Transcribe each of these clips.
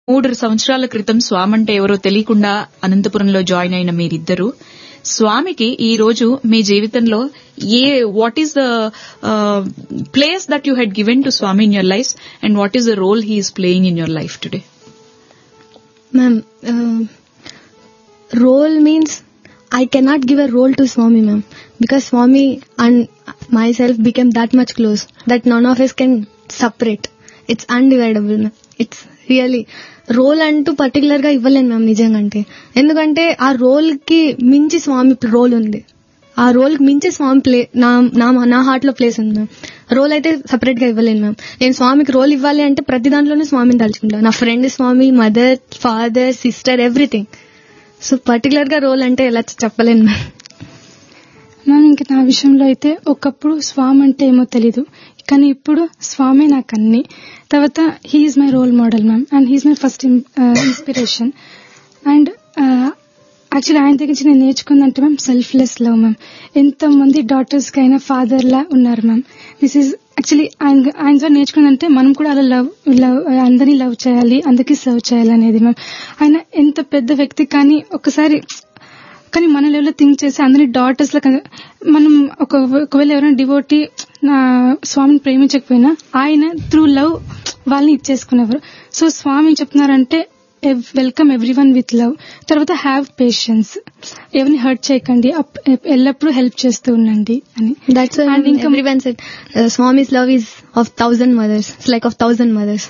మూడు సంవత్సరాల క్రితం స్వామి అంటే ఎవరో తెలియకుండా అనంతపురంలో జాయిన్ అయిన మీరిద్దరు స్వామికి ఈ రోజు మీ జీవితంలో ఏ what is the place that you had given to Swami in your life and what is the role he's playing in your life today Ma'am, uh, role means I cannot give a role to Swami, ma'am, because Swami and myself became that much close that none of us can separate. It's undividable, ma'am. It's really role అంటూ particular గా ఇవ్వలేను ma'am నిజంగా అంటే ఎందుకంటే ఆ role కి మించి స్వామి role ఉంది ఆ రోల్ కి మించి స్వామి ప్లే నా నా నా హార్ట్ లో ప్లేస్ ఉంది మ్యామ్ రోల్ అయితే సపరేట్ గా ఇవ్వలేను మ్యామ్ నేను స్వామికి రోల్ ఇవ్వాలి అంటే ప్రతి దాంట్లోనే స్వామిని తలుచుకుంటాను నా friend Swami mother father sister everything so particular గా రోల్ అంటే ఎలా చెప్పలేను మ్యామ్ మ్యామ్ ఇంకా నా విషయంలో అయితే ఒకప్పుడు స్వామి అంటే ఏమో తెలీదు కానీ ఇప్పుడు స్వామి నాకు అన్ని తర్వాత he's my role model ma'am and he's my first inspiration and actually ఆయన దగ్గర నుంచి నేను నేర్చుకుందంటే మ్యామ్ సెల్ఫ్లెస్ లవ్ మ్యామ్ ఎంతమంది డాటర్స్ కి అయినా ఫాదర్ లా ఉన్నారు మ్యామ్ దిస్ ఈజ్ యాక్చువల్లీ ఆయన ఆయన ద్వారా నేర్చుకుందంటే మనం కూడా అలా లవ్ లవ్ అందరినీ లవ్ చేయాలి అందరికీ సర్వ్ చేయాలి అనేది మ్యామ్ ఆయన ఎంత పెద్ద వ్యక్తి కానీ ఒకసారి కానీ మన లెవెల్లో థింక్ చేసి అందరి డాటర్స్ లా మనం ఒక ఒకవేళ ఎవరైనా డివోటీ నా స్వామిని ప్రేమించకపోయినా ఆయన త్రూ లవ్ వాళ్ళని ఇచ్చేసుకునేవారు సో స్వామి చెప్తున్నారంటే welcome everyone with love తర్వాత హ్యావ్ పేషెన్స్ ఎవరిని హర్ట్ చేయకండి అప్- ఎల్లప్పుడూ హెల్ప్ చేస్తూ ఉండండి అని దట్స్ And ఇంకా- everyone said Swami's love is of thousand mothers it's like of thousand mothers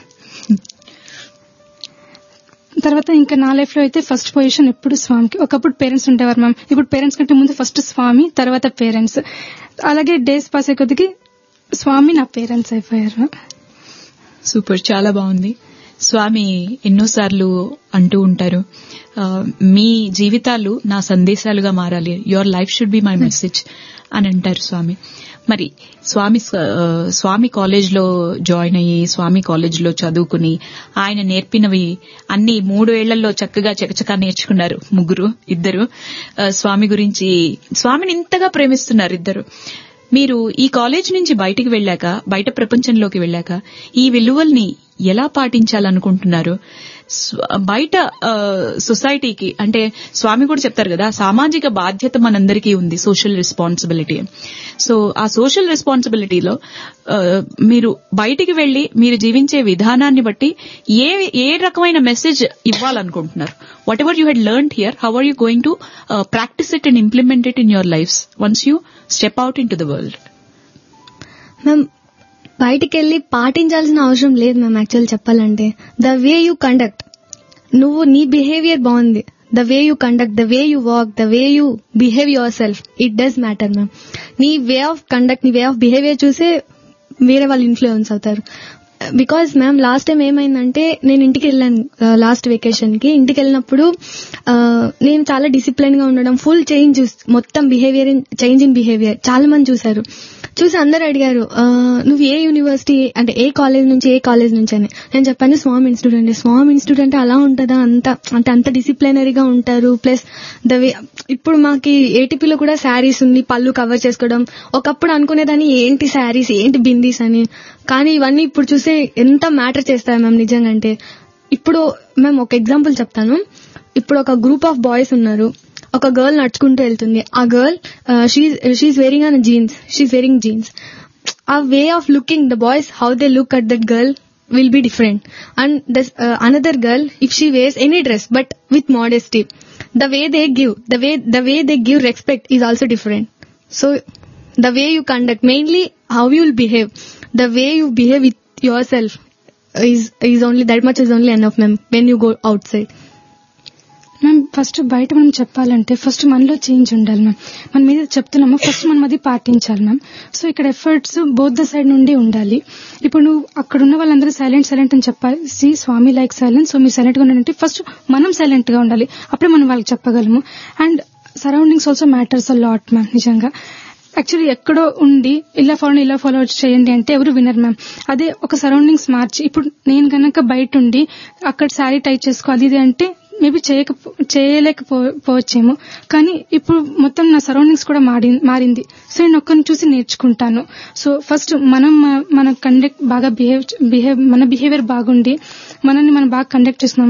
తర్వాత ఇంకా నా లైఫ్ లో అయితే ఫస్ట్ పొజిషన్ ఎప్పుడు స్వామికి ఒకప్పుడు పేరెంట్స్ ఉండేవారు మ్యామ్ ఇప్పుడు పేరెంట్స్ కంటే ముందు ఫస్ట్ స్వామి తర్వాత పేరెంట్స్ అలాగే డేస్ పాస్ అయ్యే కొద్దికి స్వామి నా పేరెంట్స్ అయిపోయారు సూపర్ చాలా బాగుంది స్వామి ఎన్నోసార్లు అంటూ ఉంటారు ఆ, మీ జీవితాలు నా సందేశాలుగా మారాలి your life should be my message అని అంటారు స్వామి మరి స్వామి స- ఆ, స్వామి కాలేజ్లో జాయిన్ అయ్యి స్వామి కాలేజ్లో చదువుకుని ఆయన నేర్పినవి అన్ని మూడు ఏళ్లలో చక్కగా చకచకా నేర్చుకున్నారు ముగ్గురు ఇద్దరు ఆ, స్వామి గురించి స్వామిని ఇంతగా ప్రేమిస్తున్నారు ఇద్దరు మీరు ఈ కాలేజ్ నుంచి బయటికి వెళ్ళాక బయట ప్రపంచంలోకి వెళ్ళాక ఈ విలువల్ని ఎలా పాటించాలనుకుంటున్నారు స్వ- బయట ఆ, సొసైటీకి అంటే స్వామి కూడా చెప్తారు కదా సామాజిక బాధ్యత మనందరికీ ఉంది సోషల్ రెస్పాన్సిబిలిటీ సో ఆ సోషల్ రెస్పాన్సిబిలిటీలో ఆ, మీరు బయటికి వెళ్లి మీరు జీవించే విధానాన్ని బట్టి ఏ ఏ రకమైన మెసేజ్ ఇవ్వాలనుకుంటున్నారు whatever you had learn here how are you going to practise it and implement it in your life once you step out in to the world ma'am బయటికి వెళ్ళి పాటించాల్సిన అవసరం లేదు మ్యామ్ యాక్చువల్ చెప్పాలంటే the way you conduct నువ్వు నీ behaviour బాగుంది the way you conduct the way you walk the way you behave yourself it does matter ma'am నీ వే ఆఫ్ కండక్ట్ నీ వే ఆఫ్ బిహేవియర్ చూసే వేరే వాళ్ళు influence అవుతారు బికాస్ మ్యామ్ లాస్ట్ టైం ఏమైందంటే నేను ఇంటికి వెళ్ళాను లాస్ట్ వెకేషన్ కి ఇంటికి వెళ్ళినప్పుడు ఆ, నేను చాలా డిసిప్లైన్ గా ఉండడం ఫుల్ చేంజ్ మొత్తం బిహేవియర్ చేంజ్ ఇన్ బిహేవియర్ చాలా మంది చూసారు చూసి అందరు అడిగారు "ఆ, నువ్వు ఏ యూనివర్సిటీ అంటే ఏ కాలేజ్ నుంచి ఏ కాలేజ్ నుంచి అని నేను చెప్పాను స్వామి ఇన్స్టిట్యూట్ అంటే స్వామి ఇన్స్టిట్యూట్ అంటే అలా ఉంటుందా అంత అంటే అంత డిసిప్లైనరీగా ఉంటారు ప్లస్ ద వే ఇప్పుడు మాకి ఏటీపీలో కూడా శారీస్ ఉంది పళ్ళు కవర్ చేసుకోవడం ఒకప్పుడు అనుకునేదాన్ని ఏంటి శారీస్ ఏంటి బిందీస్ అని కానీ ఇవన్నీ ఇప్పుడు చూస్తే ఎంత మ్యాటర్ చేస్తాయి మ్యామ్ నిజంగా అంటే ఇప్పుడు మేము ఒక ఎగ్జాంపుల్ చెప్తాను ఇప్పుడు ఒక గ్రూప్ ఆఫ్ బాయ్స్ ఉన్నారు ఒక గర్ల్ నడుచుకుంటూ వెళ్తుంది ఆ girl she's wearing an jeans she's wearing jeans ఆ way of looking the boys how they look at that girl will be different and this another girl if she wears any dress but with modesty the way they give the way the way they give respect is also different so the way you conduct mainly how you will behave the way you behave with yourself is is only that much is only enough ma'am when you go outside ma'am first బయట మనం చెప్పాలంటే first మనలో change ఉండాలి ma'am మనం మీద చెప్తున్నాము first మనం అది పాటించాలి మ్యామ్ సో ఇక్కడ ఎఫర్ట్స్ బోత్ ద సైడ్ నుండి ఉండాలి ఇప్పుడు నువ్వు అక్కడ ఉన్న వాళ్ళందరూ సైలెంట్ సైలెంట్ అని చెప్పాలి స్వామి లైక్ సైలెన్స్ సో మీరు సైలెంట్ గా ఉండాలంటే ఫస్ట్ మనం సైలెంట్ గా ఉండాలి అప్పుడే మనం వాళ్ళకి చెప్పగలము and surroundings also matters a lot ma'am నిజంగా యాక్చువల్లీ ఎక్కడో ఉండి ఇలా ఫాలో ఇలా ఫాలో చేయండి అంటే ఎవరు వినరు మ్యామ్ అదే ఒక సరౌండింగ్స్ మార్చి ఇప్పుడు నేను గనక బయట ఉండి అక్కడ శారీ టైట్ చేసుకో అది ఇది అంటే మేబీ చేయక చేయలేకపోవచ్చేమో కానీ ఇప్పుడు మొత్తం నా సరౌండింగ్స్ కూడా మారి మారింది సో నేను ఒక్కరిని చూసి నేర్చుకుంటాను సో ఫస్ట్ మనం మన కండక్ట్ బాగా బిహేవ్ బిహేవ్ మన బిహేవియర్ బాగుండి మనల్ని మనం బాగా కండక్ట్ చేస్తున్నాం